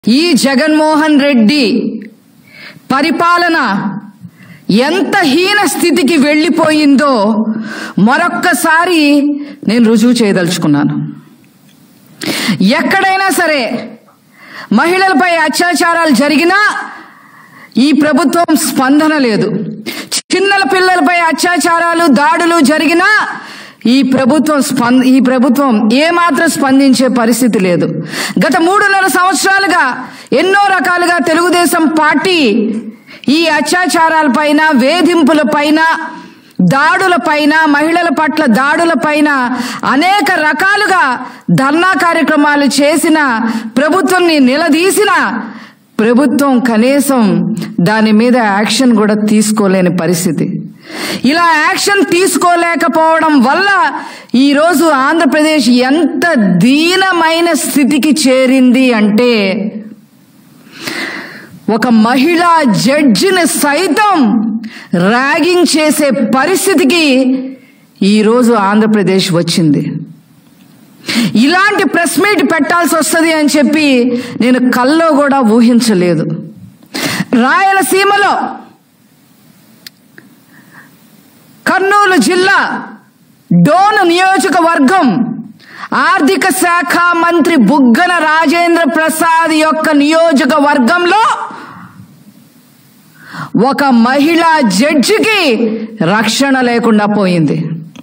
ఈ జగన్మోహన్ రెడ్డి పరిపాలన ఎంత హీన స్థితికి వెళ్ళిపోయిందో మరొక్కసారి నేను రుజువు చేయదలుచుకున్నాను ఎక్కడైనా సరే మహిళలపై అత్యాచారాలు జరిగినా ఈ ప్రభుత్వం స్పందన లేదు చిన్నల పిల్లలపై అత్యాచారాలు దాడులు జరిగినా ఈ ప్రభుత్వం స్పంద ఈ ప్రభుత్వం ఏమాత్రం స్పందించే పరిస్థితి లేదు గత మూడున్నర సంవత్సరాలుగా ఎన్నో రకాలుగా తెలుగుదేశం పార్టీ ఈ అత్యాచారాలపైన వేధింపులపైన దాడులపైన మహిళల పట్ల దాడులపైన అనేక రకాలుగా ధర్నా కార్యక్రమాలు చేసిన ప్రభుత్వాన్ని నిలదీసిన ప్రభుత్వం కనీసం దాని మీద యాక్షన్ కూడా తీసుకోలేని పరిస్థితి ఇలా యాక్షన్ తీసుకోలేకపోవడం వల్ల ఈరోజు ఆంధ్రప్రదేశ్ ఎంత దీనమైన స్థితికి చేరింది అంటే ఒక మహిళా జడ్జిని సైతం ర్యాగింగ్ చేసే పరిస్థితికి ఈరోజు ఆంధ్రప్రదేశ్ వచ్చింది ఇలాంటి ప్రెస్ మీట్ పెట్టాల్సి వస్తుంది అని చెప్పి నేను కల్లో కూడా ఊహించలేదు రాయలసీమలో కర్నూలు జిల్లా డోన్ నియోజకవర్గం ఆర్థిక శాఖ మంత్రి బుగ్గన రాజేంద్ర ప్రసాద్ యొక్క నియోజకవర్గంలో ఒక మహిళా జడ్జికి రక్షణ లేకుండా పోయింది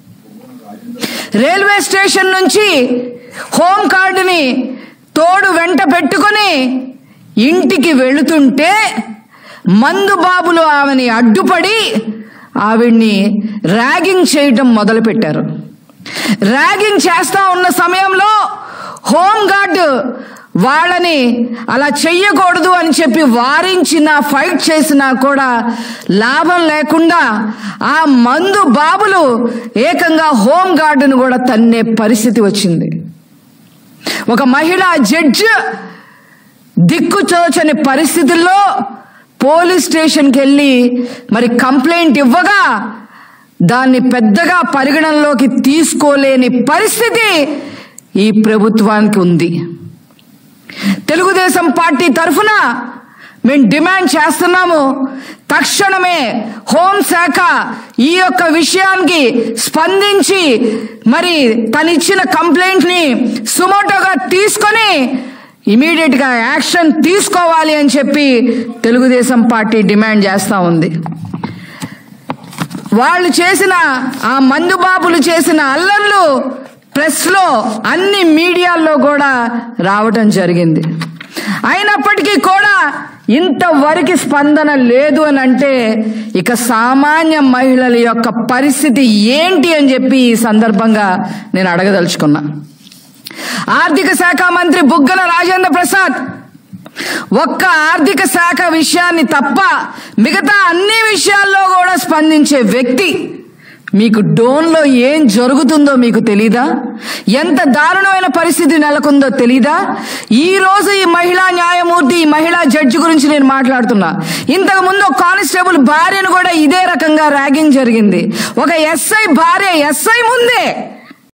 రైల్వే స్టేషన్ నుంచి హోం కార్డుని తోడు వెంట పెట్టుకుని ఇంటికి వెళుతుంటే మందు బాబులు ఆమెని అడ్డుపడి ఆవిడ్ని ర్యాగింగ్ చేయటం మొదలుపెట్టారు ర్యాగింగ్ చేస్తా ఉన్న సమయంలో హోం గార్డు వాళ్ళని అలా చెయ్యకూడదు అని చెప్పి వారించిన ఫైట్ చేసినా కూడా లాభం లేకుండా ఆ మందు బాబులు ఏకంగా హోం గార్డును కూడా తన్నే పరిస్థితి వచ్చింది ఒక మహిళా జడ్జి దిక్కుచోచని పరిస్థితుల్లో పోలీస్ స్టేషన్కి వెళ్ళి మరి కంప్లైంట్ ఇవ్వగా దాన్ని పెద్దగా పరిగణనలోకి తీసుకోలేని పరిస్థితి ఈ ప్రభుత్వానికి ఉంది తెలుగుదేశం పార్టీ తరఫున మేము డిమాండ్ చేస్తున్నాము తక్షణమే హోంశాఖ ఈ యొక్క విషయానికి స్పందించి మరి తనిచ్చిన కంప్లైంట్ ని సుమోటోగా తీసుకొని ఇమీడియట్ గా యాక్షన్ తీసుకోవాలి అని చెప్పి తెలుగుదేశం పార్టీ డిమాండ్ చేస్తా ఉంది వాళ్ళు చేసిన ఆ మందుబాబులు చేసిన అల్లర్లు ప్రెస్ లో అన్ని మీడియాల్లో కూడా రావటం జరిగింది అయినప్పటికీ కూడా ఇంతవరకు స్పందన లేదు అని అంటే ఇక సామాన్య మహిళల యొక్క పరిస్థితి ఏంటి అని చెప్పి ఈ సందర్భంగా నేను అడగదలుచుకున్నా ఆర్థిక శాఖ మంత్రి బుగ్గన రాజేంద్ర ప్రసాద్ ఒక్క ఆర్థిక శాఖ విషయాన్ని తప్ప మిగతా అన్ని విషయాల్లో కూడా స్పందించే వ్యక్తి మీకు డోన్లో ఏం జరుగుతుందో మీకు తెలీదా ఎంత దారుణమైన పరిస్థితి నెలకొందో తెలీదా ఈ రోజు ఈ మహిళా న్యాయమూర్తి ఈ మహిళా జడ్జి గురించి నేను మాట్లాడుతున్నా ఇంతకు ముందు ఒక కానిస్టేబుల్ భార్యను కూడా ఇదే రకంగా ర్యాగింగ్ జరిగింది ఒక ఎస్ఐ భార్య ఎస్ఐ ముందే